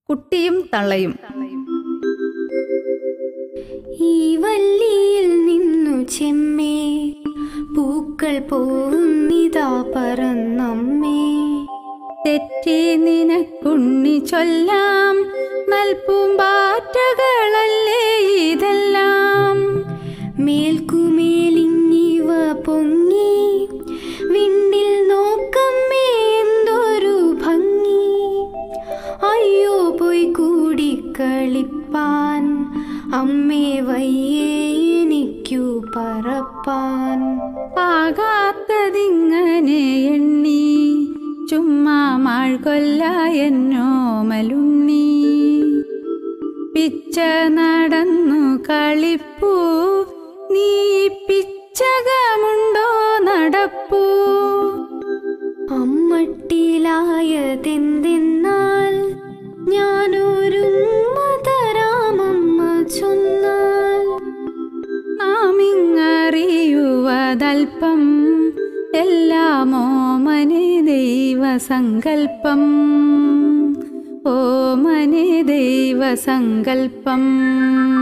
കുട്ടിയും തള്ളയും ഈ വല്ലിയിൽ നിന്നു ചെമ്മേ പൂക്കൾ പോവുന്നിതാ പറന്നമ്മേ തെറ്റി നിനക്കുണ്ണി ചൊല്ലാം നൽപ്പൂമ്പാറ്റകളല്ലേ ഇതെല്ലാം മേൽക്കുമേലിങ്ങിവ പൊങ്ങി വിണ്ണിൽ നോക്കമ്മേ എന്തൊരു ഭംഗി അയ്യോ പോയി കൂടി കളിപ്പാൻ അമ്മേ വയ്യേ എനിക്കു പറപ്പാൻ പാകാത്തതിങ്ങനെ എണ്ണി ചുമ്മാ മാൾ കൊല്ല എന്നോമലുണ്ണി പിച്ച നടന്നു കളിപ്പൂ നീ പിച്ചകമുണ്ടോ നടപ്പൂ അമ്മട്ടിലായതെന്തെന്നാൽ ഞാനൊരുമ്മതരാമമ്മ ചൊന്നാൽ നാമിങ്ങറിയുവതൽപ്പം എല്ലാമോമനെ ദൈവസങ്കൽപ്പം ഓമനെ ദൈവസങ്കൽപ്പം